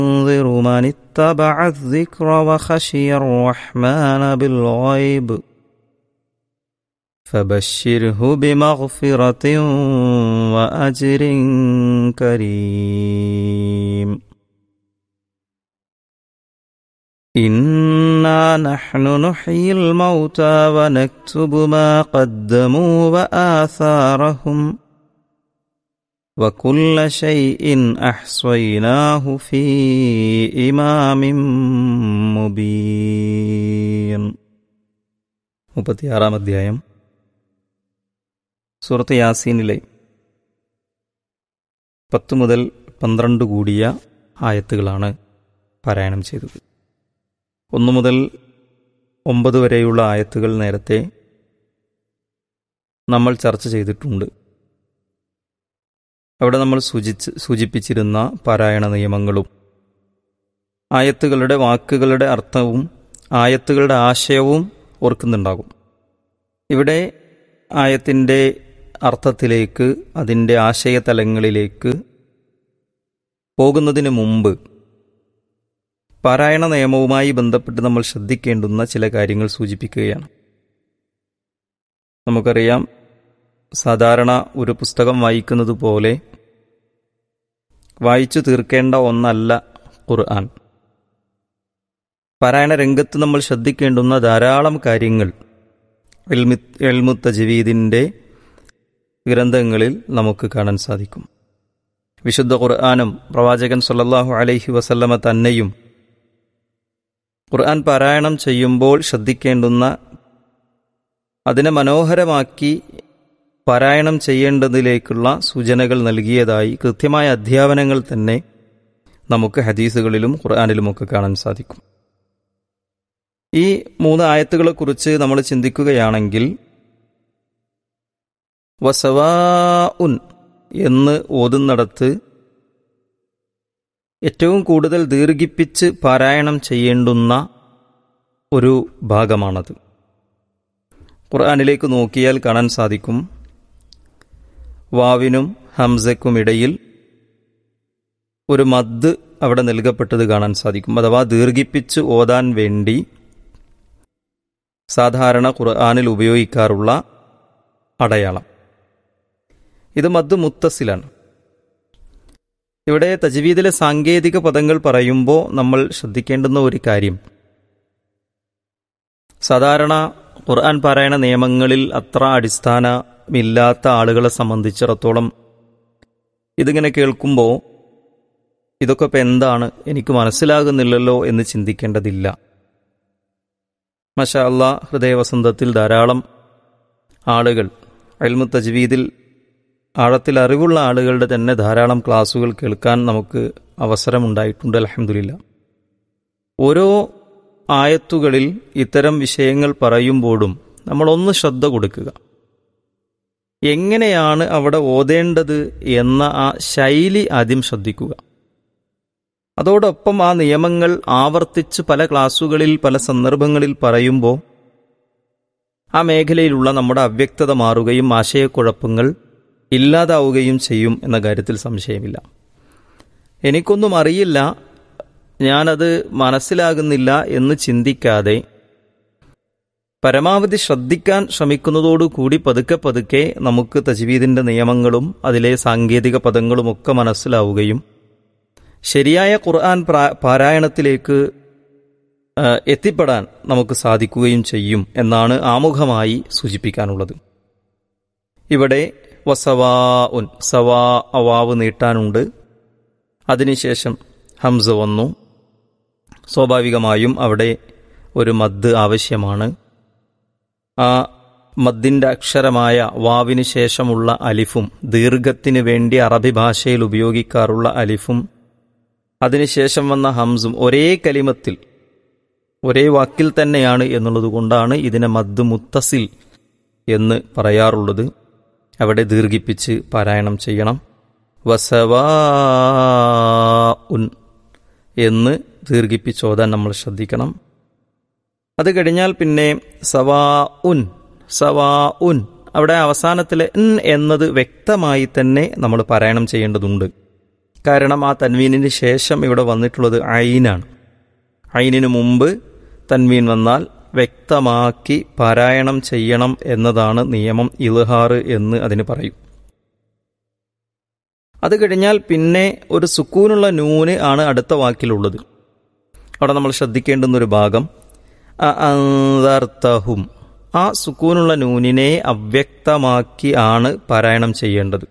ينذر من اتبع الذكر وخشي الرحمن بالغيب فبشره بمغفرة وأجر كريم إنا نحن نحيي الموتى ونكتب ما قدموا وآثارهم وكل شيء أحصيناه في إمام مبين മുപ്പത്തിയാറാം അധ്യായം സൂറത്ത് യാസീനിലെ പത്ത് മുതൽ പന്ത്രണ്ട് കൂടിയ ആയത്തുകളാണ് പാരായണം ചെയ്തത് ഒന്നു മുതൽ ഒമ്പത് വരെയുള്ള ആയത്തുകൾ നേരത്തെ നമ്മൾ ചർച്ച ചെയ്തിട്ടുണ്ട് അവിടെ നമ്മൾ സൂചിച്ച് സൂചിപ്പിച്ചിരുന്ന പാരായണ നിയമങ്ങളും ആയത്തുകളുടെ വാക്കുകളുടെ അർത്ഥവും ആയത്തുകളുടെ ആശയവും ഓർക്കുന്നുണ്ടാകും ഇവിടെ ആയത്തിൻ്റെ അർത്ഥത്തിലേക്ക് അതിൻ്റെ ആശയതലങ്ങളിലേക്ക് പോകുന്നതിന് മുമ്പ് പാരായണ നിയമവുമായി ബന്ധപ്പെട്ട് നമ്മൾ ശ്രദ്ധിക്കേണ്ടുന്ന ചില കാര്യങ്ങൾ സൂചിപ്പിക്കുകയാണ് നമുക്കറിയാം സാധാരണ ഒരു പുസ്തകം വായിക്കുന്നത് പോലെ വായിച്ചു തീർക്കേണ്ട ഒന്നല്ല ഖുർആൻ പാരായണ രംഗത്ത് നമ്മൾ ശ്രദ്ധിക്കേണ്ടുന്ന ധാരാളം കാര്യങ്ങൾ എൽമുത്ത ജവീദിൻ്റെ ഗ്രന്ഥങ്ങളിൽ നമുക്ക് കാണാൻ സാധിക്കും വിശുദ്ധ ഖുർആാനും പ്രവാചകൻ സല്ലല്ലാഹു അലൈഹി വസല്ലമ തന്നെയും ഖുർആൻ പാരായണം ചെയ്യുമ്പോൾ ശ്രദ്ധിക്കേണ്ടുന്ന അതിനെ മനോഹരമാക്കി പാരായണം ചെയ്യേണ്ടതിലേക്കുള്ള സൂചനകൾ നൽകിയതായി കൃത്യമായ അധ്യാപനങ്ങൾ തന്നെ നമുക്ക് ഹദീസുകളിലും ഖുർആാനിലുമൊക്കെ കാണാൻ സാധിക്കും ഈ മൂന്ന് ആയത്തുകളെക്കുറിച്ച് നമ്മൾ ചിന്തിക്കുകയാണെങ്കിൽ വസവാ ഉൻ എന്ന് ഓതുന്നിടത്ത് ഏറ്റവും കൂടുതൽ ദീർഘിപ്പിച്ച് പാരായണം ചെയ്യേണ്ടുന്ന ഒരു ഭാഗമാണത് ഖുർആാനിലേക്ക് നോക്കിയാൽ കാണാൻ സാധിക്കും വാവിനും ഹംസക്കുമിടയിൽ ഒരു മദ് അവിടെ നൽകപ്പെട്ടത് കാണാൻ സാധിക്കും അഥവാ ദീർഘിപ്പിച്ച് ഓതാൻ വേണ്ടി സാധാരണ ഖുർആാനിൽ ഉപയോഗിക്കാറുള്ള അടയാളം ഇത് മദ് മുത്തസിലാണ് ഇവിടെ തജ്വീദിലെ സാങ്കേതിക പദങ്ങൾ പറയുമ്പോൾ നമ്മൾ ശ്രദ്ധിക്കേണ്ടുന്ന ഒരു കാര്യം സാധാരണ ഖുർആൻ പാരായണ നിയമങ്ങളിൽ അത്ര അടിസ്ഥാനമില്ലാത്ത ആളുകളെ സംബന്ധിച്ചിടത്തോളം ഇതിങ്ങനെ കേൾക്കുമ്പോൾ ഇതൊക്കെ ഇപ്പം എന്താണ് എനിക്ക് മനസ്സിലാകുന്നില്ലല്ലോ എന്ന് ചിന്തിക്കേണ്ടതില്ല മഷ അള്ളാ ഹൃദയവസന്തത്തിൽ ധാരാളം ആളുകൾ അൽമു തജ്വീദിൽ ആഴത്തിൽ അറിവുള്ള ആളുകളുടെ തന്നെ ധാരാളം ക്ലാസ്സുകൾ കേൾക്കാൻ നമുക്ക് അവസരമുണ്ടായിട്ടുണ്ട് അലഹമില്ല ഓരോ ആയത്തുകളിൽ ഇത്തരം വിഷയങ്ങൾ പറയുമ്പോഴും നമ്മളൊന്ന് ശ്രദ്ധ കൊടുക്കുക എങ്ങനെയാണ് അവിടെ ഓതേണ്ടത് എന്ന ആ ശൈലി ആദ്യം ശ്രദ്ധിക്കുക അതോടൊപ്പം ആ നിയമങ്ങൾ ആവർത്തിച്ച് പല ക്ലാസ്സുകളിൽ പല സന്ദർഭങ്ങളിൽ പറയുമ്പോൾ ആ മേഖലയിലുള്ള നമ്മുടെ അവ്യക്തത മാറുകയും ആശയക്കുഴപ്പങ്ങൾ ഇല്ലാതാവുകയും ചെയ്യും എന്ന കാര്യത്തിൽ സംശയമില്ല എനിക്കൊന്നും അറിയില്ല ഞാനത് മനസ്സിലാകുന്നില്ല എന്ന് ചിന്തിക്കാതെ പരമാവധി ശ്രദ്ധിക്കാൻ ശ്രമിക്കുന്നതോടുകൂടി പതുക്കെ പതുക്കെ നമുക്ക് തജ്വീദിൻ്റെ നിയമങ്ങളും അതിലെ സാങ്കേതിക പദങ്ങളുമൊക്കെ മനസ്സിലാവുകയും ശരിയായ ഖുർആൻ പാരായണത്തിലേക്ക് എത്തിപ്പെടാൻ നമുക്ക് സാധിക്കുകയും ചെയ്യും എന്നാണ് ആമുഖമായി സൂചിപ്പിക്കാനുള്ളത് ഇവിടെ വസവാ ഉൻ സവാ അവാവ് നീട്ടാനുണ്ട് അതിനുശേഷം ഹംസ വന്നു സ്വാഭാവികമായും അവിടെ ഒരു മദ് ആവശ്യമാണ് ആ മദ്ദിൻ്റെ അക്ഷരമായ വാവിന് ശേഷമുള്ള അലിഫും ദീർഘത്തിന് വേണ്ടി അറബി ഭാഷയിൽ ഉപയോഗിക്കാറുള്ള അലിഫും അതിനുശേഷം വന്ന ഹംസും ഒരേ കലിമത്തിൽ ഒരേ വാക്കിൽ തന്നെയാണ് എന്നുള്ളത് കൊണ്ടാണ് ഇതിനെ മദ് മുത്തസിൽ എന്ന് പറയാറുള്ളത് അവിടെ ദീർഘിപ്പിച്ച് പാരായണം ചെയ്യണം വസവാ ഉൻ എന്ന് ദീർഘിപ്പിച്ചോതാൻ നമ്മൾ ശ്രദ്ധിക്കണം അത് കഴിഞ്ഞാൽ പിന്നെ സവാ ഉൻ സവാ ഉൻ അവിടെ അവസാനത്തിലെ എൻ എന്നത് വ്യക്തമായി തന്നെ നമ്മൾ പാരായണം ചെയ്യേണ്ടതുണ്ട് കാരണം ആ തൻവീനിന് ശേഷം ഇവിടെ വന്നിട്ടുള്ളത് ഐനാണ് ഐനിന് മുമ്പ് തൻവീൻ വന്നാൽ വ്യക്തമാക്കി പാരായണം ചെയ്യണം എന്നതാണ് നിയമം ഇൽഹാർ എന്ന് അതിന് പറയും അത് കഴിഞ്ഞാൽ പിന്നെ ഒരു സുക്കൂനുള്ള നൂന് ആണ് അടുത്ത വാക്കിലുള്ളത് അവിടെ നമ്മൾ ശ്രദ്ധിക്കേണ്ടുന്ന ഒരു ഭാഗം അന്തർത്തഹും ആ സുക്കൂനുള്ള നൂനിനെ അവ്യക്തമാക്കി ആണ് പാരായണം ചെയ്യേണ്ടത്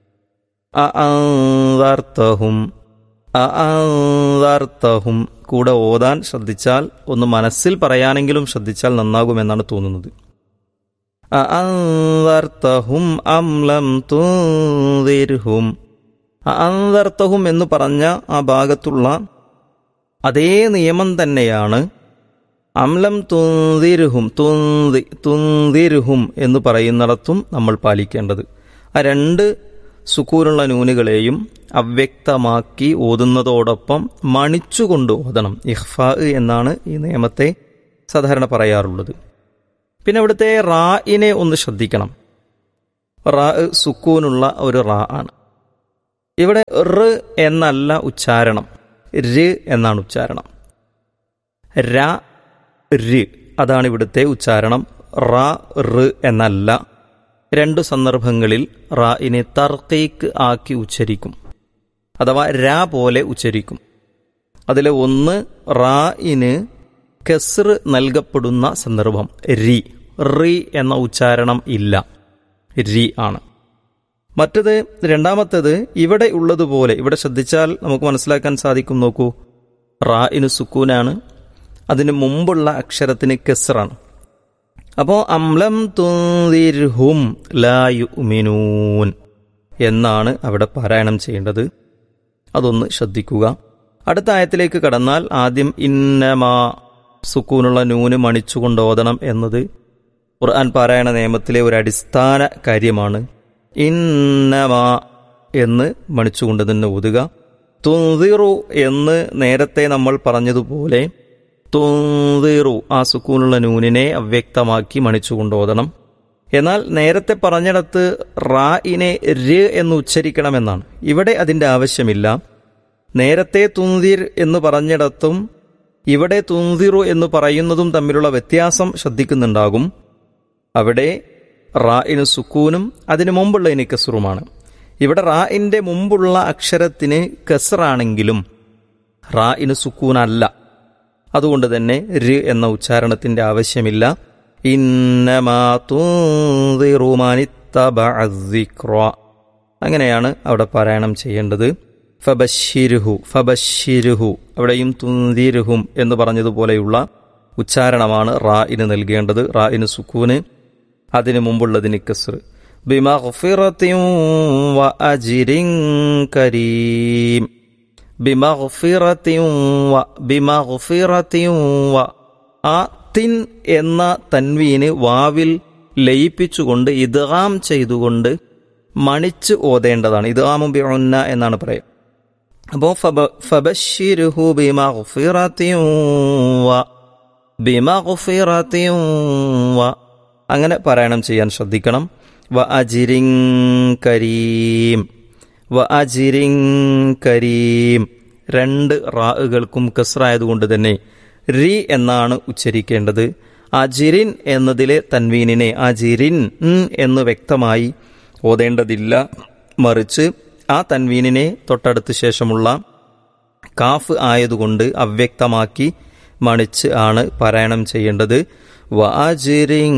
അന്തർത്തഹും അന്തർത്തഹും കൂടെ ഓതാൻ ശ്രദ്ധിച്ചാൽ ഒന്ന് മനസ്സിൽ പറയാനെങ്കിലും ശ്രദ്ധിച്ചാൽ നന്നാകുമെന്നാണ് തോന്നുന്നത് അന്തർത്തഹും അംലം തൂതിർഹും അന്തർത്തഹും എന്ന് പറഞ്ഞ ആ ഭാഗത്തുള്ള അതേ നിയമം തന്നെയാണ് അംലം തുന്തിരുഹും തുന്തി തുന്തിരുഹും എന്ന് പറയുന്നിടത്തും നമ്മൾ പാലിക്കേണ്ടത് ആ രണ്ട് സുക്കൂനുള്ള നൂനുകളെയും അവ്യക്തമാക്കി ഓതുന്നതോടൊപ്പം മണിച്ചുകൊണ്ട് ഓതണം ഇഹ്ഫാ എന്നാണ് ഈ നിയമത്തെ സാധാരണ പറയാറുള്ളത് പിന്നെ അവിടുത്തെ റായിനെ ഒന്ന് ശ്രദ്ധിക്കണം റാ സുക്കൂനുള്ള ഒരു റാ ആണ് ഇവിടെ റ് എന്നല്ല ഉച്ചാരണം ര് എന്നാണ് ഉച്ചാരണം ര ര് അതാണ് ഇവിടുത്തെ ഉച്ചാരണം റ റ് എന്നല്ല രണ്ടു സന്ദർഭങ്ങളിൽ റായിനെ തർക്കീക്ക് ആക്കി ഉച്ചരിക്കും അഥവാ ര പോലെ ഉച്ചരിക്കും അതിലെ ഒന്ന് റായിന് കെസ്ർ നൽകപ്പെടുന്ന സന്ദർഭം രി റി എന്ന ഉച്ചാരണം ഇല്ല രി ആണ് മറ്റത് രണ്ടാമത്തേത് ഇവിടെ ഉള്ളതുപോലെ ഇവിടെ ശ്രദ്ധിച്ചാൽ നമുക്ക് മനസ്സിലാക്കാൻ സാധിക്കും നോക്കൂ റായിന് സുക്കൂനാണ് അതിന് മുമ്പുള്ള അക്ഷരത്തിന് കെസ്റാണ് അപ്പോൾ അംലം തുന്തിർഹും ലായുമിനൂൻ എന്നാണ് അവിടെ പാരായണം ചെയ്യേണ്ടത് അതൊന്ന് ശ്രദ്ധിക്കുക അടുത്ത ആയത്തിലേക്ക് കടന്നാൽ ആദ്യം ഇന്നമാ സുക്കൂനുള്ള നൂന് മണിച്ചുകൊണ്ട് ഓതണം എന്നത് ഖുർആൻ പാരായണ നിയമത്തിലെ ഒരു അടിസ്ഥാന കാര്യമാണ് ഇന്നമാ എന്ന് മണിച്ചുകൊണ്ട് തന്നെ ഓതുക തുന്തിറു എന്ന് നേരത്തെ നമ്മൾ പറഞ്ഞതുപോലെ തുന്തിറു ആ സുക്കൂനുള്ള നൂനിനെ അവ്യക്തമാക്കി മണിച്ചുകൊണ്ട് ഓതണം എന്നാൽ നേരത്തെ പറഞ്ഞിടത്ത് റായിനെ ര് എന്ന് ഉച്ചരിക്കണമെന്നാണ് ഇവിടെ അതിൻ്റെ ആവശ്യമില്ല നേരത്തെ തുന്തിർ എന്ന് പറഞ്ഞിടത്തും ഇവിടെ തുന്തിറു എന്ന് പറയുന്നതും തമ്മിലുള്ള വ്യത്യാസം ശ്രദ്ധിക്കുന്നുണ്ടാകും അവിടെ റായിന് സുക്കൂനും അതിനു മുമ്പുള്ള ഇനി കസറുമാണ് ഇവിടെ റായിന്റെ മുമ്പുള്ള അക്ഷരത്തിന് കസറാണെങ്കിലും റായിന് സുക്കൂനല്ല അതുകൊണ്ട് തന്നെ ര് എന്ന ഉച്ചാരണത്തിന്റെ ആവശ്യമില്ല അങ്ങനെയാണ് അവിടെ പാരായണം ചെയ്യേണ്ടത് ഫബഷിരുഹു ഫബഷിരുഹു അവിടെയും തുന്തിരുഹും എന്ന് പറഞ്ഞതുപോലെയുള്ള ഉച്ചാരണമാണ് റായിന് നൽകേണ്ടത് റായിന് സുക്കൂന് അതിനു മുമ്പുള്ളതിന് കസ്ർ ബിമഗ്ഫിറത്തിൻ വ അജിരിൻ കരീം ബിമഗ്ഫിറത്തിൻ വ ബിമഗ്ഫിറത്തിൻ വ ആ തിൻ എന്ന തൻവീന് വാവിൽ ലയിപ്പിച്ചുകൊണ്ട് ഇദ്ഗാം ചെയ്തുകൊണ്ട് മണിച്ച് ഓതേണ്ടതാണ് ഇദ്ഗാമും ബിഉന്ന എന്നാണ് പറയുക അപ്പോൾ ഫബഷിരുഹു ബിമഗ്ഫിറത്തിൻ വ ബിമഗ്ഫിറത്തിൻ വ അങ്ങനെ പാരായണം ചെയ്യാൻ ശ്രദ്ധിക്കണം വ അജിരിൻ കരീം വ അജിരിൻ കരീം രണ്ട് റാവുകൾക്കും കസ്റായതുകൊണ്ട് തന്നെ രി എന്നാണ് ഉച്ചരിക്കേണ്ടത് അജിരിൻ എന്നതിലെ തൻവീനിനെ അജിരിൻ എന്ന് വ്യക്തമായി ഓതേണ്ടതില്ല മറിച്ച് ആ തൻവീനിനെ തൊട്ടടുത്ത ശേഷമുള്ള കാഫ് ആയതുകൊണ്ട് അവ്യക്തമാക്കി മണിച്ച് ആണ് പാരായണം ചെയ്യേണ്ടത് വാജിരിൻ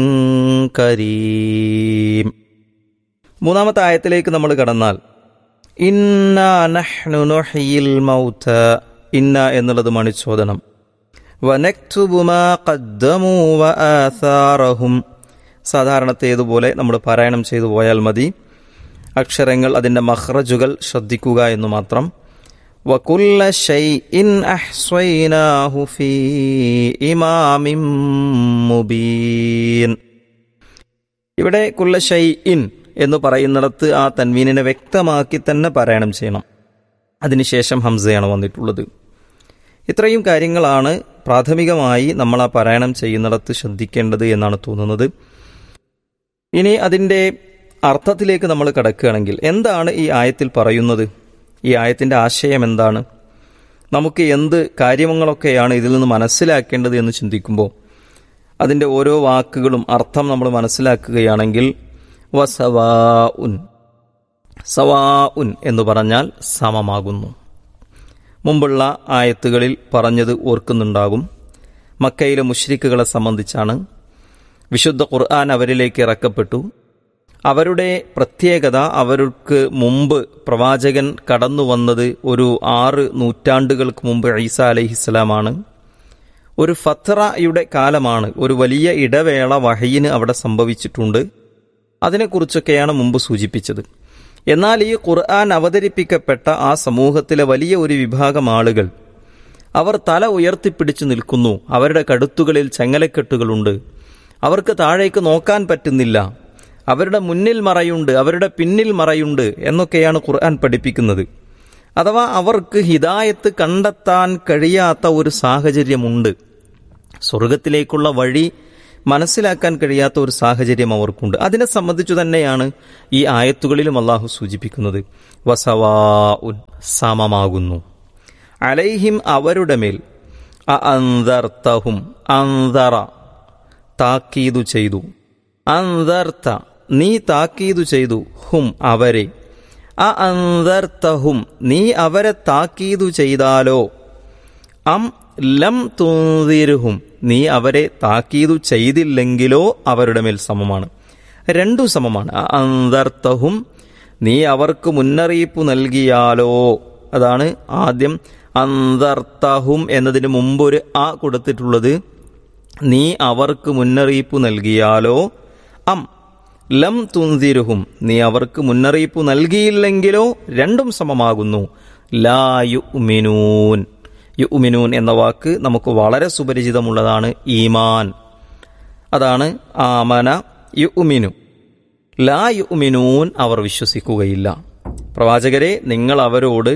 കരീം മൂന്നാമത്തെ ആയത്തിലേക്ക് നമ്മൾ കടന്നാൽ ഇന്ന നഹ്നു നുഹ്യിൽ മൗത ഇന്ന എന്നുള്ളത് മണിച്ചോദനം വനക്തുബുമാ ഖദ്ദമു വആഥാറഹും സാധാരണത്തേതുപോലെ നമ്മൾ പാരായണം ചെയ്തു പോയാൽ മതി അക്ഷരങ്ങൾ അതിൻ്റെ മഹ്റജുകൾ ശ്രദ്ധിക്കുക എന്ന് മാത്രം وكل شيء أحصيناه في إمام مبين ഇവിടെ കുല്ല ഷൈ ഇൻ എന്ന് പറയുന്നിടത്ത് ആ തൻവീനിനെ വ്യക്തമാക്കി തന്നെ പാരായണം ചെയ്യണം അതിനുശേഷം ഹംസയാണ് വന്നിട്ടുള്ളത് ഇത്രയും കാര്യങ്ങളാണ് പ്രാഥമികമായി നമ്മൾ ആ പാരായണം ചെയ്യുന്നിടത്ത് ശ്രദ്ധിക്കേണ്ടത് എന്നാണ് തോന്നുന്നത് ഇനി അതിൻ്റെ അർത്ഥത്തിലേക്ക് നമ്മൾ കടക്കുകയാണെങ്കിൽ എന്താണ് ഈ ആയത്തിൽ പറയുന്നത് ഈ ആയത്തിൻ്റെ ആശയം എന്താണ് നമുക്ക് എന്ത് കാര്യങ്ങളൊക്കെയാണ് ഇതിൽ നിന്ന് മനസ്സിലാക്കേണ്ടത് എന്ന് ചിന്തിക്കുമ്പോൾ അതിൻ്റെ ഓരോ വാക്കുകളും അർത്ഥം നമ്മൾ മനസ്സിലാക്കുകയാണെങ്കിൽ വസവാ ഉൻ സവാ ഉൻ എന്ന് പറഞ്ഞാൽ സമമാകുന്നു മുമ്പുള്ള ആയത്തുകളിൽ പറഞ്ഞത് ഓർക്കുന്നുണ്ടാകും മക്കയിലെ മുഷ്രിക്കുകളെ സംബന്ധിച്ചാണ് വിശുദ്ധ ഖുർആൻ അവരിലേക്ക് ഇറക്കപ്പെട്ടു അവരുടെ പ്രത്യേകത അവർക്ക് മുമ്പ് പ്രവാചകൻ കടന്നു വന്നത് ഒരു ആറ് നൂറ്റാണ്ടുകൾക്ക് മുമ്പ് ഈസ അലഹിസ്ലാമാണ് ഒരു ഫത്രയുടെ കാലമാണ് ഒരു വലിയ ഇടവേള വഹയിന് അവിടെ സംഭവിച്ചിട്ടുണ്ട് അതിനെക്കുറിച്ചൊക്കെയാണ് മുമ്പ് സൂചിപ്പിച്ചത് എന്നാൽ ഈ ഖുർആൻ അവതരിപ്പിക്കപ്പെട്ട ആ സമൂഹത്തിലെ വലിയ ഒരു വിഭാഗം ആളുകൾ അവർ തല ഉയർത്തിപ്പിടിച്ചു നിൽക്കുന്നു അവരുടെ കടുത്തുകളിൽ ചെങ്ങലക്കെട്ടുകളുണ്ട് അവർക്ക് താഴേക്ക് നോക്കാൻ പറ്റുന്നില്ല അവരുടെ മുന്നിൽ മറയുണ്ട് അവരുടെ പിന്നിൽ മറയുണ്ട് എന്നൊക്കെയാണ് ഖുർആൻ പഠിപ്പിക്കുന്നത് അഥവാ അവർക്ക് ഹിദായത്ത് കണ്ടെത്താൻ കഴിയാത്ത ഒരു സാഹചര്യമുണ്ട് സ്വർഗത്തിലേക്കുള്ള വഴി മനസ്സിലാക്കാൻ കഴിയാത്ത ഒരു സാഹചര്യം അവർക്കുണ്ട് അതിനെ സംബന്ധിച്ചു തന്നെയാണ് ഈ ആയത്തുകളിലും അള്ളാഹു സൂചിപ്പിക്കുന്നത് വസവാ ഉൻ സമമാകുന്നു അലൈഹിം അവരുടെ മേൽ അന്തർത്തഹും അന്തറ താക്കീതു ചെയ്തു അന്തർത്ത നീ താക്കീതു ചെയ്തു ഹും അവരെ അ അന്തർത്തഹും നീ അവരെ താക്കീതു ചെയ്താലോ അം ലം തുന്തിരുഹും നീ അവരെ താക്കീതു ചെയ്തില്ലെങ്കിലോ അവരുടെ മേൽ സമമാണ് രണ്ടു സമമാണ് അ അന്തർത്തഹും നീ അവർക്ക് മുന്നറിയിപ്പ് നൽകിയാലോ അതാണ് ആദ്യം അന്തർത്തഹും എന്നതിന് മുമ്പ് ഒരു ആ കൊടുത്തിട്ടുള്ളത് നീ അവർക്ക് മുന്നറിയിപ്പ് നൽകിയാലോ അം ലം തുന്തിരുഹും നീ അവർക്ക് മുന്നറിയിപ്പ് നൽകിയില്ലെങ്കിലോ രണ്ടും സമമാകുന്നു ലാ യുമിനൂൻ യുമിനൂൻ എന്ന വാക്ക് നമുക്ക് വളരെ സുപരിചിതമുള്ളതാണ് ഈമാൻ അതാണ് ആമന യുമിനു ലാ യുമിനൂൻ അവർ വിശ്വസിക്കുകയില്ല പ്രവാചകരെ നിങ്ങൾ അവരോട്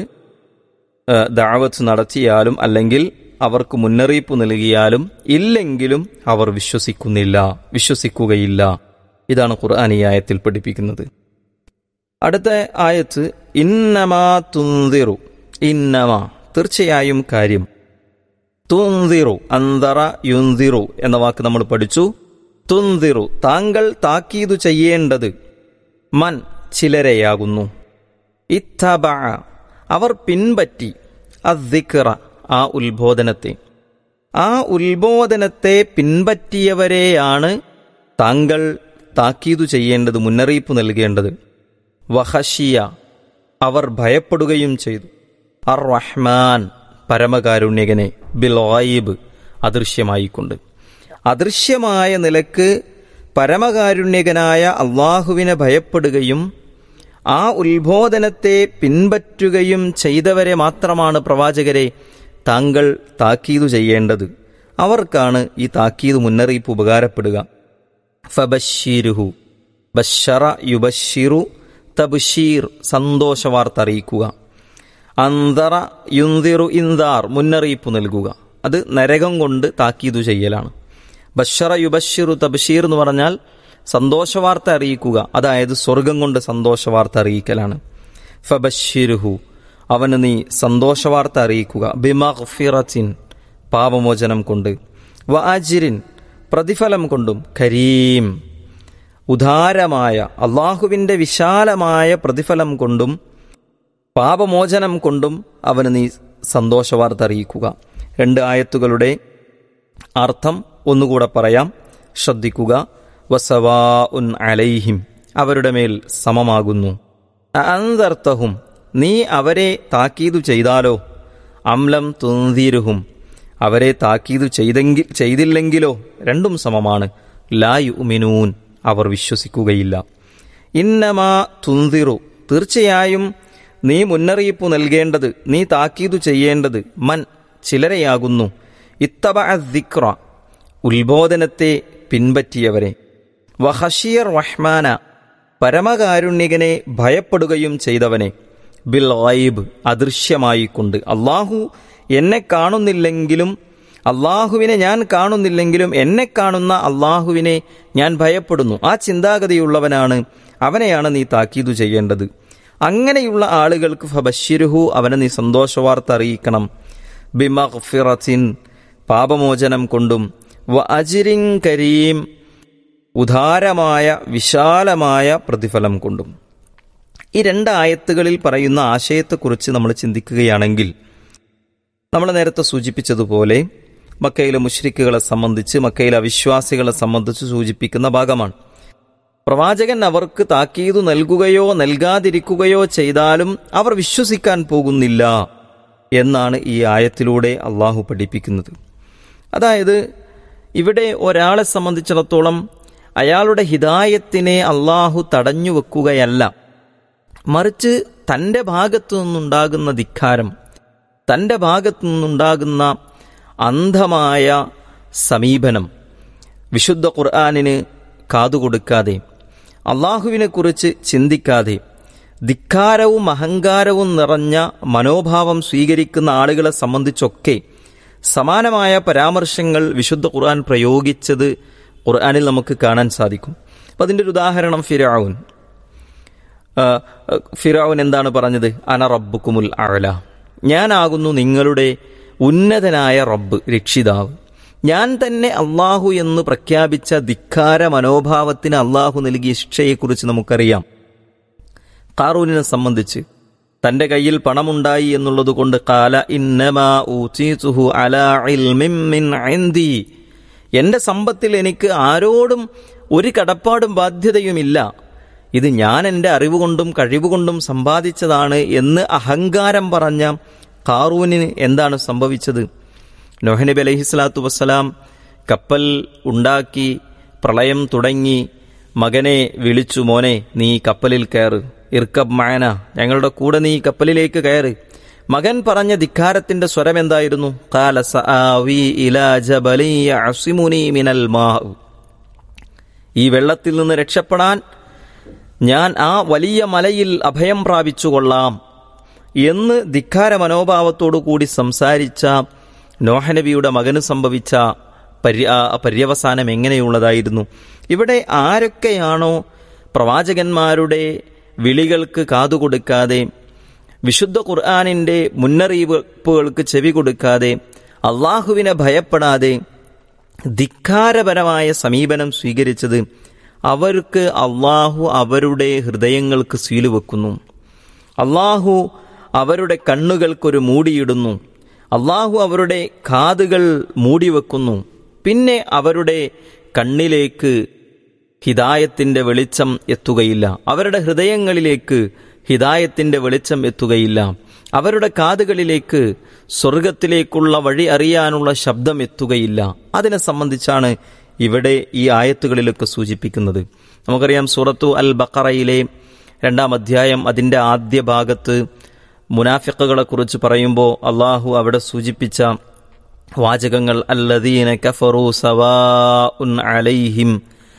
ദാവത്ത് നടത്തിയാലും അല്ലെങ്കിൽ അവർക്ക് മുന്നറിയിപ്പ് നൽകിയാലും ഇല്ലെങ്കിലും അവർ വിശ്വസിക്കുന്നില്ല വിശ്വസിക്കുകയില്ല ഇതാണ് ഖുർആൻ ഈ ആയത്തിൽ പഠിപ്പിക്കുന്നത് അടുത്ത ആയത്ത് ഇന്നമാ തുന്തിറു ഇന്നമാ തീർച്ചയായും കാര്യം തുന്തിറു അന്തറ യുന്തിറു എന്ന വാക്ക് നമ്മൾ പഠിച്ചു തുന്തിറു താങ്കൾ താക്കീതു ചെയ്യേണ്ടത് മൻ ചിലരെയാകുന്നു ഇത്തബ അവർ പിൻപറ്റി അദ്ദിക്റ ആ ഉത്ബോധനത്തെ ആ ഉത്ബോധനത്തെ പിൻപറ്റിയവരെയാണ് താങ്കൾ താക്കീതു ചെയ്യേണ്ടത് മുന്നറിയിപ്പ് നൽകേണ്ടത് വഹഷിയ അവർ ഭയപ്പെടുകയും ചെയ്തു അർ റഹ്മാൻ പരമകാരുണ്യകനെ ബിൽ വായിബ് അദൃശ്യമായിക്കൊണ്ട് അദൃശ്യമായ നിലക്ക് പരമകാരുണ്യകനായ അള്ളാഹുവിനെ ഭയപ്പെടുകയും ആ ഉത്ബോധനത്തെ പിൻപറ്റുകയും ചെയ്തവരെ മാത്രമാണ് പ്രവാചകരെ താങ്കൾ താക്കീതു ചെയ്യേണ്ടത് അവർക്കാണ് ഈ താക്കീത് മുന്നറിയിപ്പ് ഉപകാരപ്പെടുക ഫബഷീരുഹു ബഷറ യുബഷിറു തബ്ഷീർ സന്തോഷവാർത്ത അറിയിക്കുക അന്തറ യുന്തിറു ഇന്ദാർ മുന്നറിയിപ്പ് നൽകുക അത് നരകം കൊണ്ട് താക്കീതു ചെയ്യലാണ് ബഷറ യുബഷിറു തബ്ഷീർ എന്ന് പറഞ്ഞാൽ സന്തോഷവാർത്ത അറിയിക്കുക അതായത് സ്വർഗം കൊണ്ട് സന്തോഷവാർത്ത അറിയിക്കലാണ് ഫബഷിരുഹു അവന് നീ സന്തോഷവാർത്ത അറിയിക്കുക ബിമഫിറച്ചിൻ പാപമോചനം കൊണ്ട് വ അജിരിൻ പ്രതിഫലം കൊണ്ടും കരീം ഉദാരമായ അള്ളാഹുവിൻ്റെ വിശാലമായ പ്രതിഫലം കൊണ്ടും പാപമോചനം കൊണ്ടും അവന് നീ സന്തോഷവാർത്ത അറിയിക്കുക രണ്ട് ആയത്തുകളുടെ അർത്ഥം ഒന്നുകൂടെ പറയാം ശ്രദ്ധിക്കുക വസവാ ഉൻ അലൈഹിം അവരുടെ മേൽ സമമാകുന്നു അന്തർത്ഥവും നീ അവരെ താക്കീതു ചെയ്താലോ അംലം തുന്തിരുഹും അവരെ താക്കീതു ചെയ്തെങ്കിൽ ചെയ്തില്ലെങ്കിലോ രണ്ടും സമമാണ് ലായു ഉമിനൂൻ അവർ വിശ്വസിക്കുകയില്ല ഇന്നമാ തുന്തിറു തീർച്ചയായും നീ മുന്നറിയിപ്പ് നൽകേണ്ടത് നീ താക്കീതു ചെയ്യേണ്ടത് മൻ ചിലരെയാകുന്നു ഇത്തബ ദിക്ര ഉത്ബോധനത്തെ പിൻപറ്റിയവരെ വഹഷിയർ റഹ്മാന പരമകാരുണ്യകനെ ഭയപ്പെടുകയും ചെയ്തവനെ ബിൽ ഗൈബ് അദൃശ്യമായിക്കൊണ്ട് അള്ളാഹു എന്നെ കാണുന്നില്ലെങ്കിലും അള്ളാഹുവിനെ ഞാൻ കാണുന്നില്ലെങ്കിലും എന്നെ കാണുന്ന അള്ളാഹുവിനെ ഞാൻ ഭയപ്പെടുന്നു ആ ചിന്താഗതിയുള്ളവനാണ് അവനെയാണ് നീ താക്കീതു ചെയ്യേണ്ടത് അങ്ങനെയുള്ള ആളുകൾക്ക് ഫബഷിരുഹു അവനെ നീ സന്തോഷവാർത്ത അറിയിക്കണം ബിമഗ്ഫിറത്തിൻ പാപമോചനം കൊണ്ടും വ അജിരിൻ കരീം ഉദാരമായ വിശാലമായ പ്രതിഫലം കൊണ്ടും ഈ രണ്ട് ആയത്തുകളിൽ പറയുന്ന ആശയത്തെക്കുറിച്ച് നമ്മൾ ചിന്തിക്കുകയാണെങ്കിൽ നമ്മൾ നേരത്തെ സൂചിപ്പിച്ചതുപോലെ മക്കയിലെ മുഷ്രിക്കുകളെ സംബന്ധിച്ച് മക്കയിലെ അവിശ്വാസികളെ സംബന്ധിച്ച് സൂചിപ്പിക്കുന്ന ഭാഗമാണ് പ്രവാചകൻ അവർക്ക് താക്കീതു നൽകുകയോ നൽകാതിരിക്കുകയോ ചെയ്താലും അവർ വിശ്വസിക്കാൻ പോകുന്നില്ല എന്നാണ് ഈ ആയത്തിലൂടെ അള്ളാഹു പഠിപ്പിക്കുന്നത് അതായത് ഇവിടെ ഒരാളെ സംബന്ധിച്ചിടത്തോളം അയാളുടെ ഹിതായത്തിനെ അള്ളാഹു തടഞ്ഞു വെക്കുകയല്ല മറിച്ച് തൻ്റെ ഭാഗത്തു നിന്നുണ്ടാകുന്ന ധിക്കാരം തൻ്റെ ഭാഗത്തു നിന്നുണ്ടാകുന്ന അന്ധമായ സമീപനം വിശുദ്ധ ഖുർആാനിന് കാതുകൊടുക്കാതെ അള്ളാഹുവിനെ കുറിച്ച് ചിന്തിക്കാതെ ധിക്കാരവും അഹങ്കാരവും നിറഞ്ഞ മനോഭാവം സ്വീകരിക്കുന്ന ആളുകളെ സംബന്ധിച്ചൊക്കെ സമാനമായ പരാമർശങ്ങൾ വിശുദ്ധ ഖുർആൻ പ്രയോഗിച്ചത് ഖുർആനിൽ നമുക്ക് കാണാൻ സാധിക്കും അപ്പം അതിൻ്റെ ഒരു ഉദാഹരണം ഫിരാവുൻ ഫിറാവുൻ എന്താണ് പറഞ്ഞത് അന റബ്ബുക്കുമുൽ അഴല ഞാനാകുന്നു നിങ്ങളുടെ ഉന്നതനായ റബ്ബ് രക്ഷിതാവ് ഞാൻ തന്നെ അള്ളാഹു എന്ന് പ്രഖ്യാപിച്ച ധിക്കാര മനോഭാവത്തിന് അള്ളാഹു നൽകിയ ശിക്ഷയെക്കുറിച്ച് നമുക്കറിയാം കാറൂനിനെ സംബന്ധിച്ച് തന്റെ കയ്യിൽ പണമുണ്ടായി എന്നുള്ളതുകൊണ്ട് കാല ഇന്നമാ ഊതീതുഹു അലാ ഇൽമിൻ മിൻ ഇൻദി എന്റെ സമ്പത്തിൽ എനിക്ക് ആരോടും ഒരു കടപ്പാടും ബാധ്യതയുമില്ല ഇത് ഞാൻ എൻ്റെ അറിവുകൊണ്ടും കഴിവുകൊണ്ടും സമ്പാദിച്ചതാണ് എന്ന് അഹങ്കാരം പറഞ്ഞ കാറൂനിന് എന്താണ് സംഭവിച്ചത് നൊഹനബി അലഹിസ്ലാത്തു വസ്സലാം കപ്പൽ ഉണ്ടാക്കി പ്രളയം തുടങ്ങി മകനെ വിളിച്ചു മോനെ നീ കപ്പലിൽ കയറ് ഇർക്കബ് മാന ഞങ്ങളുടെ കൂടെ നീ കപ്പലിലേക്ക് കയറ് മകൻ പറഞ്ഞ ധിക്കാരത്തിന്റെ സ്വരം എന്തായിരുന്നു കാല സആവി ഇലാ ജബലി യഅസിമുനി മിനൽ മാ ഈ വെള്ളത്തിൽ നിന്ന് രക്ഷപ്പെടാൻ ഞാൻ ആ വലിയ മലയിൽ അഭയം പ്രാപിച്ചുകൊള്ളാം എന്ന് ധിക്കാര മനോഭാവത്തോടു കൂടി സംസാരിച്ച നോഹനബിയുടെ മകന് സംഭവിച്ച പര്യ പര്യവസാനം എങ്ങനെയുള്ളതായിരുന്നു ഇവിടെ ആരൊക്കെയാണോ പ്രവാചകന്മാരുടെ വിളികൾക്ക് കാതുകൊടുക്കാതെ വിശുദ്ധ ഖുർആാനിൻ്റെ മുന്നറിയിപ്പുകൾക്ക് ചെവി കൊടുക്കാതെ അള്ളാഹുവിനെ ഭയപ്പെടാതെ ധിക്കാരപരമായ സമീപനം സ്വീകരിച്ചത് അവർക്ക് അള്ളാഹു അവരുടെ ഹൃദയങ്ങൾക്ക് സീല് വെക്കുന്നു അള്ളാഹു അവരുടെ കണ്ണുകൾക്കൊരു മൂടിയിടുന്നു അള്ളാഹു അവരുടെ കാതുകൾ മൂടിവെക്കുന്നു പിന്നെ അവരുടെ കണ്ണിലേക്ക് ഹിതായത്തിന്റെ വെളിച്ചം എത്തുകയില്ല അവരുടെ ഹൃദയങ്ങളിലേക്ക് ഹിതായത്തിന്റെ വെളിച്ചം എത്തുകയില്ല അവരുടെ കാതുകളിലേക്ക് സ്വർഗത്തിലേക്കുള്ള വഴി അറിയാനുള്ള ശബ്ദം എത്തുകയില്ല അതിനെ സംബന്ധിച്ചാണ് ഇവിടെ ഈ ആയത്തുകളിലൊക്കെ സൂചിപ്പിക്കുന്നത് നമുക്കറിയാം സൂറത്തു അൽ ബക്കറയിലെ രണ്ടാം അധ്യായം അതിൻ്റെ ആദ്യ ഭാഗത്ത് മുനാഫിക്കുകളെ കുറിച്ച് പറയുമ്പോൾ അള്ളാഹു അവിടെ സൂചിപ്പിച്ച വാചകങ്ങൾ അല്ലദീന കഫറു സവാ ഉൻ അലൈഹിം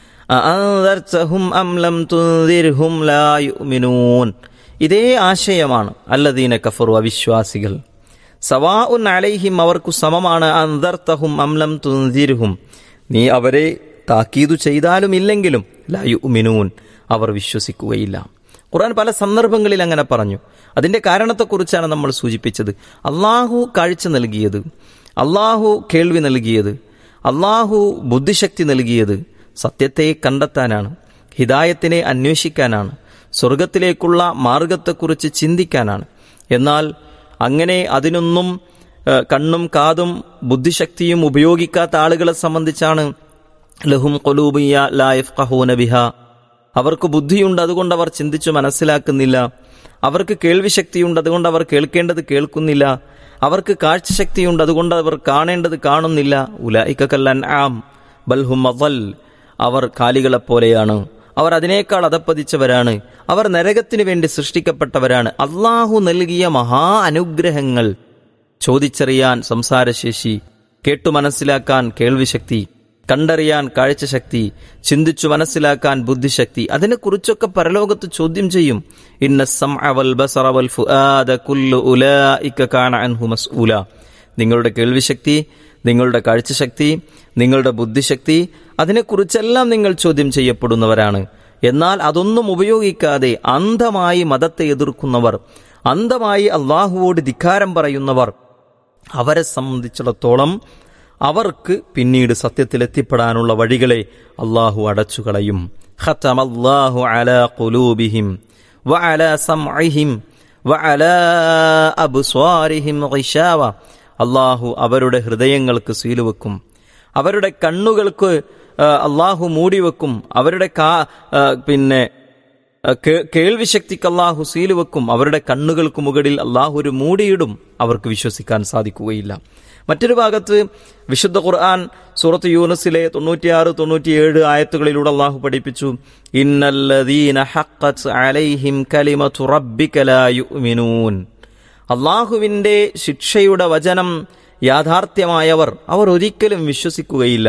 അഅൻദർതഹും അം ലം തുൻദിർഹും ലാ യുഅ്മിനൂൻ ഇതേ ആശയമാണ് അല്ലദീന കഫറു അവിശ്വാസികൾ സവാ ഉൻ അലൈഹിം അവർക്കു സമമാണ് അൻദർതഹും അം ലം തുൻദിർഹും നീ അവരെ താക്കീതു ചെയ്താലും ഇല്ലെങ്കിലും ലാ യുഅ്മിനൂൻ അവർ വിശ്വസിക്കുകയില്ല ഖുർആൻ പല സന്ദർഭങ്ങളിൽ അങ്ങനെ പറഞ്ഞു അതിന്റെ കാരണത്തെക്കുറിച്ചാണ് നമ്മൾ സൂചിപ്പിച്ചത് അള്ളാഹു കാഴ്ച നൽകിയത് അള്ളാഹു കേൾവി നൽകിയത് അള്ളാഹു ബുദ്ധിശക്തി നൽകിയത് സത്യത്തെ കണ്ടെത്താനാണ് ഹിതായത്തിനെ അന്വേഷിക്കാനാണ് സ്വർഗത്തിലേക്കുള്ള മാർഗത്തെക്കുറിച്ച് ചിന്തിക്കാനാണ് എന്നാൽ അങ്ങനെ അതിനൊന്നും ഏഹ്, കണ്ണും കാതും ബുദ്ധിശക്തിയും ഉപയോഗിക്കാത്ത ആളുകളെ സംബന്ധിച്ചാണ് ലഹും കൊലൂബിയ ലായഫ് കഹൂന ബിഹ അവർക്ക് ബുദ്ധിയുണ്ട് അതുകൊണ്ട് അവർ ചിന്തിച്ചു മനസ്സിലാക്കുന്നില്ല അവർക്ക് കേൾവിശക്തിയുണ്ട് അതുകൊണ്ട് അവർ കേൾക്കേണ്ടത് കേൾക്കുന്നില്ല അവർക്ക് കാഴ്ചശക്തിയുണ്ട് അതുകൊണ്ട് അവർ കാണേണ്ടത് കാണുന്നില്ല ഉലായിക്കല്ലൻ ആം ബൽഹും അവൽ അവർ കാലികളെപ്പോലെയാണ് അവർ അതിനേക്കാൾ അധപ്പതിച്ചവരാണ് അവർ നരകത്തിനു വേണ്ടി സൃഷ്ടിക്കപ്പെട്ടവരാണ് അള്ളാഹു നൽകിയ മഹാ അനുഗ്രഹങ്ങൾ ചോദിച്ചറിയാൻ സംസാരശേഷി കേട്ടു മനസ്സിലാക്കാൻ കേൾവിശക്തി കണ്ടറിയാൻ കാഴ്ചശക്തി ചിന്തിച്ചു മനസ്സിലാക്കാൻ ബുദ്ധിശക്തി അതിനെക്കുറിച്ചൊക്കെ പരലോകത്ത് ചോദ്യം ചെയ്യും ഇന്ന സംഅ വൽ ബസറ വൽ ഫുആദ കുല്ലു ഉലായിക കാന അൻഹു മസ്ഊല നിങ്ങളുടെ കേൾവിശക്തി നിങ്ങളുടെ കാഴ്ചശക്തി നിങ്ങളുടെ ബുദ്ധിശക്തി അതിനെക്കുറിച്ചെല്ലാം നിങ്ങൾ ചോദ്യം ചെയ്യപ്പെടുന്നവരാണ് എന്നാൽ അതൊന്നും ഉപയോഗിക്കാതെ അന്ധമായി മതത്തെ എതിർക്കുന്നവർ അന്ധമായി അള്ളാഹുവോട് ധിക്കാരം പറയുന്നവർ അവരെ സംബന്ധിച്ചിടത്തോളം അവർക്ക് പിന്നീട് സത്യത്തിലെത്തിപ്പെടാനുള്ള വഴികളെ അള്ളാഹു അടച്ചുകളയും ഖത്തമല്ലാഹു അലാ ഖുലൂബിഹിം വഅലാ സംഇഹിം വഅലാ അബ്സ്വാരിഹിം ഗിശാവ അള്ളാഹു അവരുടെ ഹൃദയങ്ങൾക്ക് സീലുവെക്കും അവരുടെ കണ്ണുകൾക്ക് ആ, അള്ളാഹു മൂടിവെക്കും അവരുടെ കാ ആ, പിന്നെ ആ, കേ- കേൾവിശക്തിക്ക് അള്ളാഹു സീല് വെക്കും അവരുടെ കണ്ണുകൾക്ക് മുകളിൽ അള്ളാഹു ഒരു മൂടിയിടും അവർക്ക് വിശ്വസിക്കാൻ സാധിക്കുകയില്ല മറ്റൊരു ഭാഗത്ത് വിശുദ്ധ ഖുർആൻ സൂറത്ത് യൂനസിലെ തൊണ്ണൂറ്റിയാറ് തൊണ്ണൂറ്റിയേഴ് ആയത്തുകളിലൂടെ അള്ളാഹു പഠിപ്പിച്ചു ഇന്നല്ലദീന ഹഖ്ഖത്ത് അലൈഹിം കലിമതു റബ്ബിക ലാ യുഅ്മിനൂൻ അള്ളാഹുവിന്റെ ശിക്ഷയുടെ വചനം യാഥാർത്ഥ്യമായവർ അവർ ഒരിക്കലും വിശ്വസിക്കുകയില്ല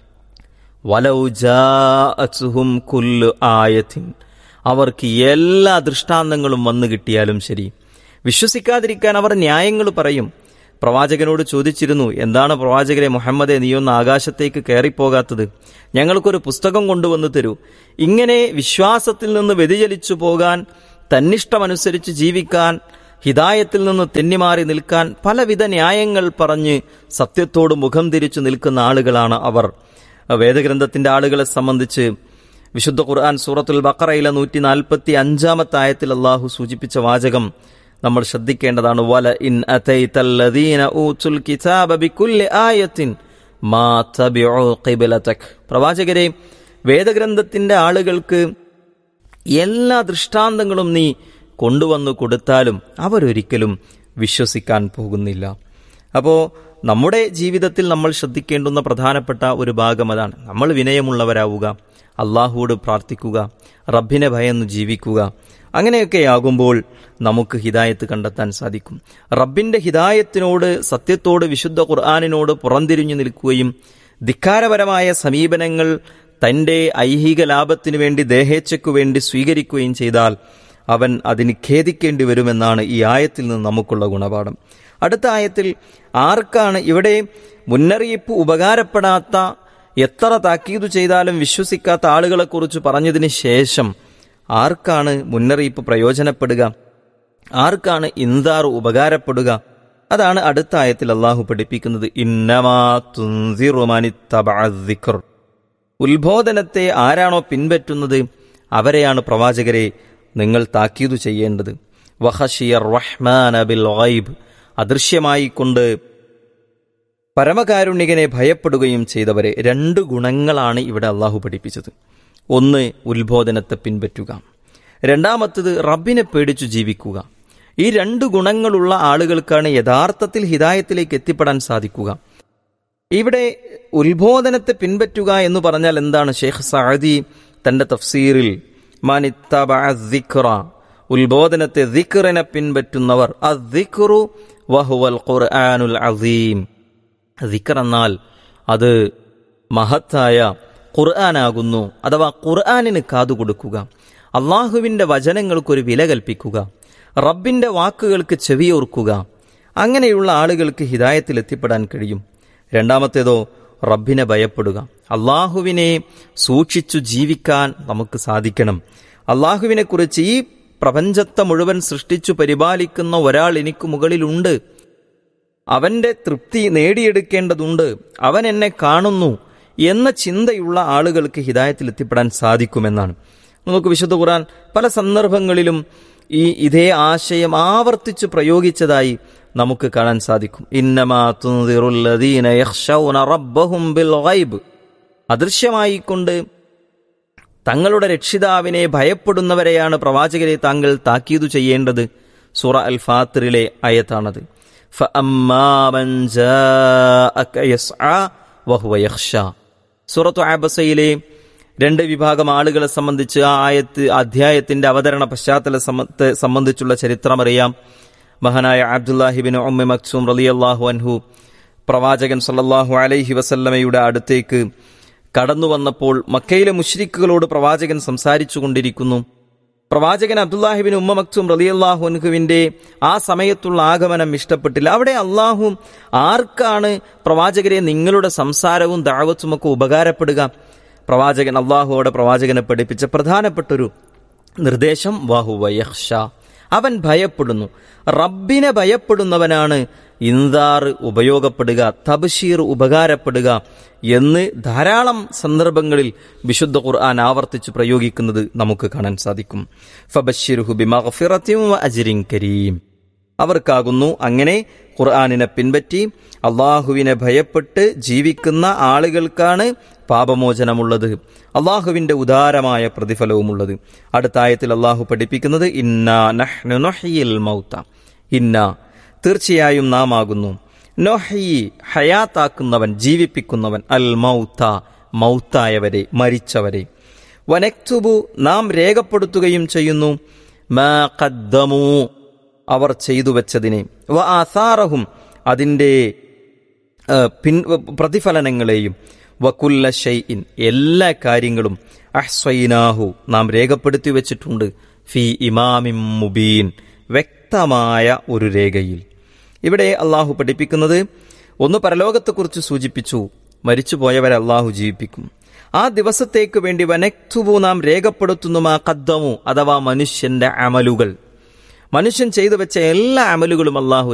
വലൗ ജാഅത്ഹും കുല്ലു ആയത്തിൻ അവർക്ക് എല്ലാ ദൃഷ്ടാന്തങ്ങളും വന്നു കിട്ടിയാലും ശരി വിശ്വസിക്കാതിരിക്കാൻ അവർ ന്യായങ്ങൾ പറയും പ്രവാചകനോട് ചോദിച്ചിരുന്നു എന്താണ് പ്രവാചകരെ മുഹമ്മദെ നീയൊന്ന് ആകാശത്തേക്ക് കയറിപ്പോകാത്തത് ഞങ്ങൾക്കൊരു പുസ്തകം കൊണ്ടുവന്നു തരൂ ഇങ്ങനെ വിശ്വാസത്തിൽ നിന്ന് വ്യതിചലിച്ചു പോകാൻ തന്നിഷ്ടമനുസരിച്ച് ജീവിക്കാൻ ഹിതായത്തിൽ നിന്ന് തെന്നിമാറി നിൽക്കാൻ പലവിധ ന്യായങ്ങൾ പറഞ്ഞ് സത്യത്തോട് മുഖം തിരിച്ചു നിൽക്കുന്ന ആളുകളാണ് അവർ വേദഗ്രന്ഥത്തിന്റെ ആളുകളെ സംബന്ധിച്ച് വിശുദ്ധ ഖുർആൻ സൂറത്തുൽ ബക്കറയിലെ നൂറ്റി നാൽപ്പത്തി അഞ്ചാമത്തെ ആയത്തിൽ അള്ളാഹു സൂചിപ്പിച്ച വാചകം നമ്മൾ ശ്രദ്ധിക്കേണ്ടതാണ് വല ഇൻ അതൈതല്ലദീന ഊതുൽ കിതാബ ബികുല്ലി ആയത്തിൻ മാ തബിഉ ഖിബ്ലതക് പ്രവാചകരെ വേദഗ്രന്ഥത്തിന്റെ ആളുകൾക്ക് എല്ലാ ദൃഷ്ടാന്തങ്ങളും നീ കൊണ്ടുവന്നു കൊടുത്താലും അവരൊരിക്കലും വിശ്വസിക്കാൻ പോകുന്നില്ല അപ്പോൾ നമ്മുടെ ജീവിതത്തിൽ നമ്മൾ ശ്രദ്ധിക്കേണ്ടുന്ന പ്രധാനപ്പെട്ട ഒരു ഭാഗം അതാണ് നമ്മൾ വിനയമുള്ളവരാവുക അള്ളാഹുവോട് പ്രാർത്ഥിക്കുക റബ്ബിനെ ഭയന്ന് ജീവിക്കുക അങ്ങനെയൊക്കെയാകുമ്പോൾ നമുക്ക് ഹിദായത്ത് കണ്ടെത്താൻ സാധിക്കും റബ്ബിന്റെ ഹിദായത്തിനോട് സത്യത്തോട് വിശുദ്ധ ഖുർആാനിനോട് പുറംതിരിഞ്ഞു നിൽക്കുകയും ധിക്കാരപരമായ സമീപനങ്ങൾ തന്റെ ഐഹിക ലാഭത്തിനു വേണ്ടി ദേഹേച്ഛയ്ക്കു വേണ്ടി സ്വീകരിക്കുകയും ചെയ്താൽ അവൻ അതിന് ഖേദിക്കേണ്ടി വരുമെന്നാണ് ഈ ആയത്തിൽ നിന്ന് നമുക്കുള്ള ഗുണപാഠം അടുത്ത ആയത്തിൽ ആർക്കാണ് ഇവിടെ മുന്നറിയിപ്പ് ഉപകാരപ്പെടാത്ത എത്ര താക്കീതു ചെയ്താലും വിശ്വസിക്കാത്ത ആളുകളെക്കുറിച്ച് പറഞ്ഞതിന് ശേഷം ആർക്കാണ് മുന്നറിയിപ്പ് പ്രയോജനപ്പെടുക ആർക്കാണ് ഇന്താർ ഉപകാരപ്പെടുക അതാണ് അടുത്ത ആയത്തിൽ അള്ളാഹു പഠിപ്പിക്കുന്നത് ഇന്നമാ തുൻസിറുമാനിത്തബഅദ്ദിക്ർ ഉത്ബോധനത്തെ ആരാണോ പിൻപറ്റുന്നത് അവരെയാണ് പ്രവാചകരെ നിങ്ങൾ താക്കീതു ചെയ്യേണ്ടത് വഹഷിയർ റഹ്മാൻ ബിൽ ഗൈബ് അദൃശ്യമായി കൊണ്ട് പരമകാരുണികനെ ഭയപ്പെടുകയും ചെയ്തവരെ രണ്ട് ഗുണങ്ങളാണ് ഇവിടെ അള്ളാഹു പഠിപ്പിച്ചത് ഒന്ന് ഉത്ബോധനത്തെ പിൻപറ്റുക രണ്ടാമത്തത് റബ്ബിനെ പേടിച്ചു ജീവിക്കുക ഈ രണ്ട് ഗുണങ്ങളുള്ള ആളുകൾക്കാണ് യഥാർത്ഥത്തിൽ ഹിതായത്തിലേക്ക് എത്തിപ്പെടാൻ സാധിക്കുക ഇവിടെ ഉത്ബോധനത്തെ പിൻപറ്റുക എന്ന് പറഞ്ഞാൽ എന്താണ് ഷെയ്ഖ് സഅദി തന്റെ തഫ്സീറിൽ മാനിത്തബഅ ദിക്റ ഉത്ബോധനത്തെ ദിക്റിനെ പിൻപറ്റുന്നവർ അദ്ദിക്റു വഹുവൽ ഖുർആനുൽ അസീം ദിക്ർ എന്നാൽ അത് മഹത്തായ ഖുർആനാകുന്നു അഥവാ ഖുർആനിന് കാതുകൊടുക്കുക അള്ളാഹുവിന്റെ വചനങ്ങൾക്കൊരു വില കൽപ്പിക്കുക റബ്ബിന്റെ വാക്കുകൾക്ക് ചെവിയോർക്കുക അങ്ങനെയുള്ള ആളുകൾക്ക് ഹിദായത്തിൽ എത്തിപ്പെടാൻ കഴിയും രണ്ടാമത്തേതോ റബ്ബിനെ ഭയപ്പെടുക അള്ളാഹുവിനെ സൂക്ഷിച്ചു ജീവിക്കാൻ നമുക്ക് സാധിക്കണം അള്ളാഹുവിനെ കുറിച്ച് ഈ പ്രപഞ്ചത്തെ മുഴുവൻ സൃഷ്ടിച്ചു പരിപാലിക്കുന്ന ഒരാൾ എനിക്ക് മുകളിലുണ്ട് അവന്റെ തൃപ്തി നേടിയെടുക്കേണ്ടതുണ്ട് അവൻ എന്നെ കാണുന്നു എന്ന ചിന്തയുള്ള ആളുകൾക്ക് ഹിദായത്തിൽ എത്തിപ്പെടാൻ സാധിക്കുമെന്നാണ് നമുക്ക് വിശുദ്ധ ഖുർആൻ പല സന്ദർഭങ്ങളിലും ഈ ഇതേ ആശയം ആവർത്തിച്ച് പ്രയോഗിച്ചതായി നമുക്ക് കാണാൻ സാധിക്കും ഇന്നമാ തുൻദിറുല്ലദീന യഖ്ശൗന റബ്ബഹും ബിൽ ഗൈബ് അദൃശ്യമായിക്കൊണ്ട് തങ്ങളുടെ രക്ഷിതാവിനെ ഭയപ്പെടുന്നവരെയാണ് പ്രവാചകരെ താങ്കൾ താക്കീതു ചെയ്യേണ്ടത് സൂറ അൽ ഫാത്തിറിലെ അയത്താണത് സൂറത്തു ആബസയിലെ രണ്ട് വിഭാഗം ആളുകളെ സംബന്ധിച്ച് ആ ആയത്ത് അധ്യായത്തിന്റെ അവതരണ പശ്ചാത്തല സംബന്ധിച്ചുള്ള ചരിത്രമറിയാം മഹാനായ അബ്ദുല്ലാഹിബിൻ ഉമ്മ മക്സൂം റലിയല്ലാഹു അൻഹു പ്രവാചകൻ സല്ലല്ലാഹു അലൈഹി വസല്ലമയുടെ അടുത്തേക്ക് കടന്നു വന്നപ്പോൾ മക്കയിലെ മുഷ്രിക്കുകളോട് പ്രവാചകൻ സംസാരിച്ചു കൊണ്ടിരിക്കുന്നു പ്രവാചകൻ അബ്ദുല്ലാഹിബിൻ ഉമ്മ മക്സൂം റലിയല്ലാഹു അൻഹുവിന്റെ ആ സമയത്തുള്ള ആഗമനം ഇഷ്ടപ്പെട്ടില്ല അവിടെ അള്ളാഹു ആർക്കാണ് പ്രവാചകരെ നിങ്ങളുടെ സംസാരവും ദാവത്തുമൊക്കെ ഉപകാരപ്പെടുക പ്രവാചകൻ അള്ളാഹുവോടെ പ്രവാചകനെ പഠിപ്പിച്ച പ്രധാനപ്പെട്ടൊരു നിർദ്ദേശം വാഹുവയഹ്ഷ അവൻ ഭയപ്പെടുന്നു റബ്ബിനെ ഭയപ്പെടുന്നവനാണ് ഇന്ദാർ ഉപയോഗപ്പെടുക തബ്ഷീർ ഉപകാരപ്പെടുക എന്ന് ധാരാളം സന്ദർഭങ്ങളിൽ വിശുദ്ധ ഖുർആൻ ആവർത്തിച്ച് പ്രയോഗിക്കുന്നത് നമുക്ക് കാണാൻ സാധിക്കും ഫബഷിറുഹു ബിമഗ്ഫിറത്തിൻ വ അജ്രിൻ കരീം അവർക്കാകുന്നു അങ്ങനെ ഖുർആാനിനെ പിൻപറ്റി അള്ളാഹുവിനെ ഭയപ്പെട്ട് ജീവിക്കുന്ന ആളുകൾക്കാണ് പാപമോചനമുള്ളത് അള്ളാഹുവിന്റെ ഉദാരമായ പ്രതിഫലവുമുള്ളത് അടുത്ത ആയത്തിൽ അള്ളാഹു പഠിപ്പിക്കുന്നത് ഇന്നാ നഹ്നു നൊഹയിൽ മൗത്ത ഇന്ന തീർച്ചയായും നാം ആകുന്നു നൊഹി ഹയാത്താക്കുന്നവൻ ജീവിപ്പിക്കുന്നവൻ അൽ മൗത്ത മൗത്തായവരെ മരിച്ചവരെ വനക്തുബു നാം രേഖപ്പെടുത്തുകയും ചെയ്യുന്നു മാ ഖദ്ദമൂ അവർ ചെയ്തു വെച്ചതിനെ വ ആസാറഹും അതിൻ്റെ പിൻ പ്രതിഫലനങ്ങളെയും വക്കുല്ല ഷൈഇൻ എല്ലാ കാര്യങ്ങളും അഹ്സൈനാഹു നാം രേഖപ്പെടുത്തി വെച്ചിട്ടുണ്ട് ഫി ഇമാമിം മുബീൻ വ്യക്തമായ ഒരു രേഖയിൽ ഇവിടെ അള്ളാഹു പഠിപ്പിക്കുന്നത് ഒന്ന് പരലോകത്തെക്കുറിച്ച് സൂചിപ്പിച്ചു മരിച്ചുപോയവരെ അള്ളാഹു ജീവിപ്പിക്കും ആ ദിവസത്തേക്ക് വേണ്ടി വനക്തുബു നാം രേഖപ്പെടുത്തുന്നുമാ കദ്ദമു അഥവാ മനുഷ്യന്റെ അമലുകൾ മനുഷ്യൻ ചെയ്തു വെച്ച എല്ലാ അമലുകളും അള്ളാഹു